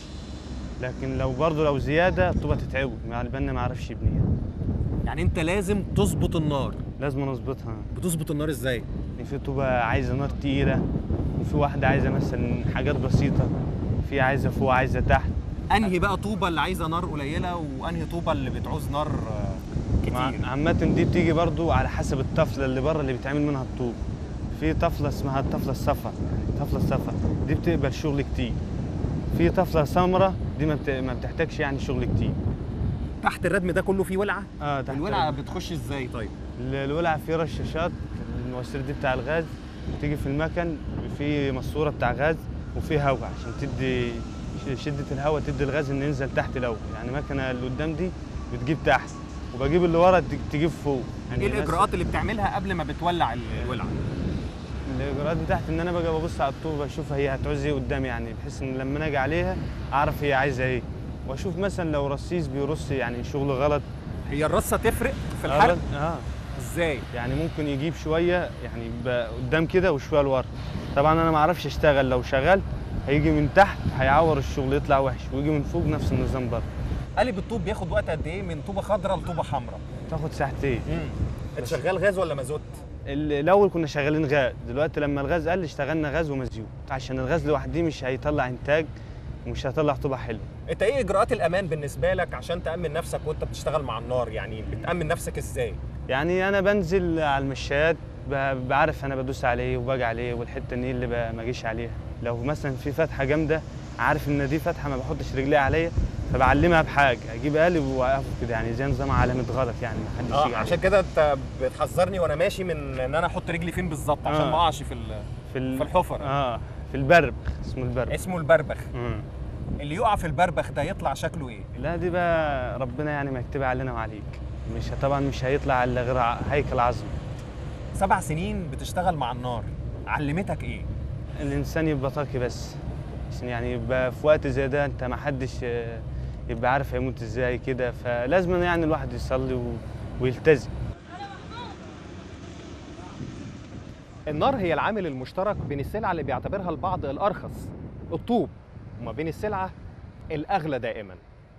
لكن لو برضه لو زياده الطوبه تتعبه مع البن ما يعرفش يبنيها يعني انت لازم تظبط النار لازم نظبطها بتظبط النار ازاي يعني في طوبه عايزه نار تقيله وفي واحده عايزه مثلا حاجات بسيطه في عايزه فوق عايزه تحت انهي بقى طوبه اللي عايزه نار قليله وانهي طوبه اللي بتعوز نار آه، مع- كتير عامة دي بتيجي برضو على حسب الطفلة اللي بره اللي بيتعمل منها الطوب في طفلة اسمها الطفلة الصفا يعني طفلة الصفا دي بتقبل شغل كتير في طفلة سمرة دي ما, بت... ما بتحتاجش يعني شغل كتير تحت الردم ده كله فيه ولعه اه تحت الولعه الرد. بتخش ازاي طيب ال- الولعة فيه رشاشات المواسير دي بتاع الغاز بتيجي في المكن في ماسورة بتاع غاز وفي هواء عشان تدي ش- شدة الهواء تدي الغاز انه ينزل تحت الأول يعني المكنة اللي قدام دي بتجيب تحت وبجيب اللي ورا تج- تجيب فوق يعني ايه مثلا- الاجراءات اللي بتعملها قبل ما بتولع ال- الولعه الاجراءات بتاعتي ان انا باجي ببص على الطوبه اشوف هي هتعوز ايه قدامي يعني بحيث ان لما انا اجي عليها اعرف هي عايزه ايه واشوف مثلا لو رصيص بيرص يعني شغل غلط هي الرصه تفرق في الحرق اه ازاي يعني ممكن يجيب شويه يعني يبقى قدام كده وشويه لورا طبعا انا ما اعرفش اشتغل لو شغلت هيجي من تحت هيعور الشغل يطلع وحش ويجي من فوق نفس النظام برضه قالب الطوب بياخد وقت قد ايه من طوبه خضراء لطوبه حمراء تاخد ساعتين انت شغال غاز ولا مازوت ال- الاول كنا شغالين غاز دلوقتي لما الغاز قل اشتغلنا غاز ومزيوت عشان الغاز لوحده مش هيطلع انتاج ومش هيطلع طوبه حلوه انت ايه اجراءات الامان بالنسبه لك عشان تامن نفسك وانت بتشتغل مع النار يعني بتامن نفسك ازاي يعني انا بنزل على المشايات ب- بعرف انا بدوس عليه وباجي عليه والحته دي اللي ب- ما اجيش عليها لو مثلا في فتحه جامده عارف ان دي فتحه ما بحطش رجلي عليا فبعلمها بحاجه اجيب قالب واوقفه كده يعني زي نظام علامه غلط يعني ما حدش اه يجي عشان عليه كده انت بتحذرني وانا ماشي من ان انا احط رجلي فين بالظبط عشان آه. ما اقعش في ال- في ال- في الحفر اه في البرب اسمه البرب اسمه البربخ مم. اللي يقع في البربخ ده يطلع شكله ايه لا دي بقى ربنا يعني ما يكتبها علينا وعليك مش طبعا مش هيطلع الا غير ع- هيكل عظمي سبع سنين بتشتغل مع النار علمتك ايه الانسان يبقى طاقي بس عشان يعني يبقى في وقت زي ده انت ما حدش آه، يبقى عارف هيموت ازاي كده فلازم يعني الواحد يصلي و... ويلتزم النار هي العامل المشترك بين السلع اللي بيعتبرها البعض الارخص الطوب وما بين السلعه الاغلى دائما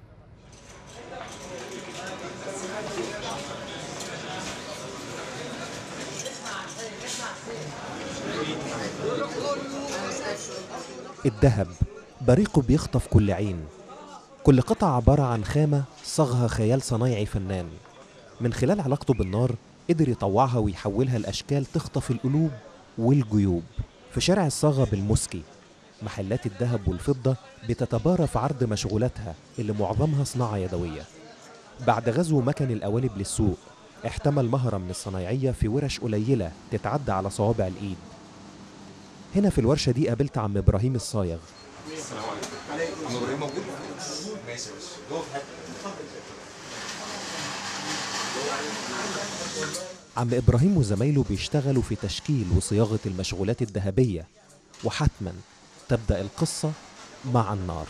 الذهب بريقه بيخطف كل عين كل قطعة عبارة عن خامة صاغها خيال صنايعي فنان من خلال علاقته بالنار قدر يطوعها ويحولها لأشكال تخطف القلوب والجيوب في شارع الصاغة بالمسكي محلات الذهب والفضة بتتبارى في عرض مشغولاتها اللي معظمها صناعة يدوية بعد غزو مكن القوالب للسوق احتمل مهرة من الصنايعية في ورش قليلة تتعدى على صوابع الإيد هنا في الورشة دي قابلت عم إبراهيم الصايغ عم ابراهيم موجود؟ عم إبراهيم وزمايله بيشتغلوا في تشكيل وصياغة المشغولات الذهبية وحتما تبدأ القصة مع النار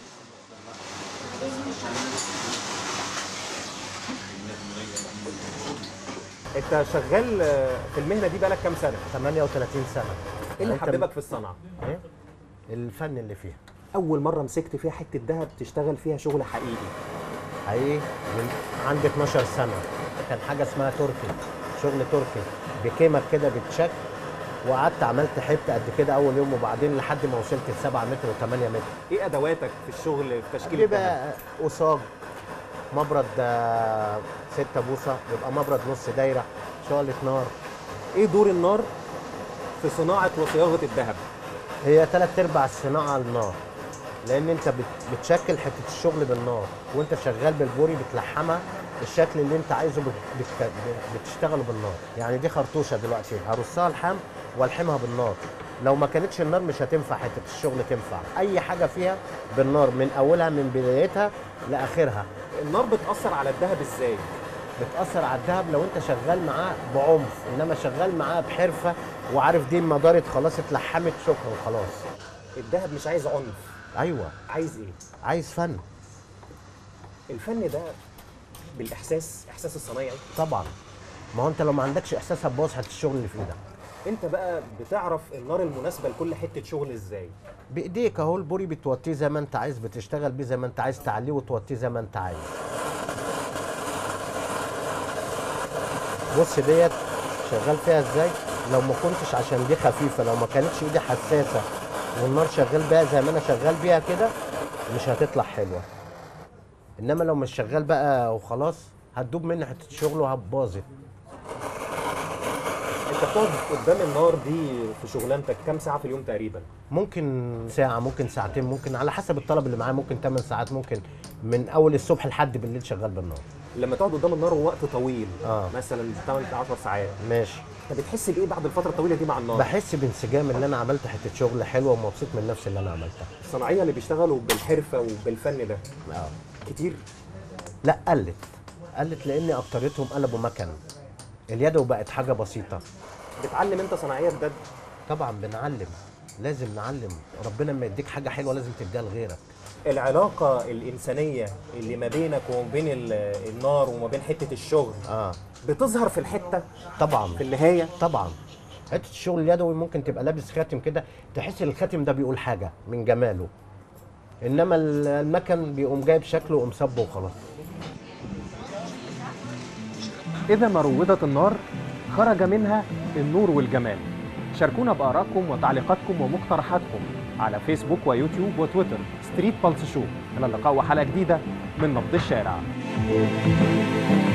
انت شغال آه، في المهنه دي بقالك كام سنه 38 سنه ايه اللي أنت حببك في الصنعه ايه الفن اللي فيها اول مره مسكت فيها حته ذهب تشتغل فيها شغل حقيقي حقيقي من عندي 12 سنه كان حاجه اسمها تركي شغل تركي بكيمك كده بتشك وقعدت عملت حته قد كده اول يوم وبعدين لحد ما وصلت ل 7 متر و8 متر ايه ادواتك في الشغل في تشكيل الذهب بيبقى قصاج مبرد آه، 6 بوصه بيبقى مبرد نص دايره شغله نار ايه دور النار في صناعه وصياغه الذهب هي ثلاث ارباع الصناعه النار لان انت بت- بتشكل حته الشغل بالنار وانت شغال بالبوري بتلحمها الشكل اللي انت عايزه بت- بت- بتشتغله بالنار يعني دي خرطوشه دلوقتي هرصها لحام والحمها بالنار لو ما كانتش النار مش هتنفع حته الشغل تنفع اي حاجه فيها بالنار من اولها من بدايتها لاخرها النار بتاثر على الذهب ازاي بتاثر على الذهب لو انت شغال معاه بعنف انما شغال معاه بحرفه وعارف دي المدارت خلاص اتلحمت شكرا خلاص الذهب مش عايز عنف ايوه عايز ايه عايز فن الفن ده بالاحساس احساس الصنايعي طبعا ما هو انت لو ما عندكش احساس هتبوظ حته الشغل اللي في ايدك انت بقى بتعرف النار المناسبه لكل حته شغل ازاي بايديك اهو البوري بتوطيه زي ما انت عايز بتشتغل بيه زي ما انت عايز تعليه وتوطيه زي ما انت عايز بص ديت شغال فيها ازاي لو ما كنتش عشان دي خفيفه لو ما كانتش ايدي حساسه والنار شغال بيها زي ما انا شغال بيها كده مش هتطلع حلوه انما لو مش شغال بقى وخلاص هتدوب مني حته الشغل وهتباظت انت بتقعد قدام النار دي في شغلانتك كام ساعه في اليوم تقريبا ممكن ساعة ممكن ساعتين ممكن على حسب الطلب اللي معايا ممكن 8 ساعات ممكن من أول الصبح لحد بالليل شغال بالنار لما تقعد قدام النار وقت طويل اه مثلا 8 10 ساعات ماشي انت بتحس بايه بعد الفتره الطويله دي مع النار بحس بانسجام اللي أنا عملت حتة شغل حلوة ومبسوط من نفسي اللي أنا عملتها الصناعيه اللي بيشتغلوا بالحرفه وبالفن ده اه كتير لا قلت قلت لأن أكترتهم قلبوا مكن اليدو بقت حاجة بسيطة بتعلم انت صناعيه بجد طبعا بنعلم لازم نعلم ربنا لما يديك حاجة حلوة لازم تديها لغيرك العلاقه الانسانيه اللي ما بينك وما بين ال- النار وما بين حته الشغل اه بتظهر في الحته طبعا في النهايه طبعا حته الشغل اليدوي ممكن تبقى لابس خاتم كده تحس ان الخاتم ده بيقول حاجه من جماله انما ال- المكن بيقوم جايب شكله وقوم صبه وخلاص إذا ما روضت النار خرج منها النور والجمال شاركونا بآرائكم وتعليقاتكم ومقترحاتكم على فيسبوك ويوتيوب وتويتر ستريت بالس شو إلى اللقاء وحلقة جديدة من نبض الشارع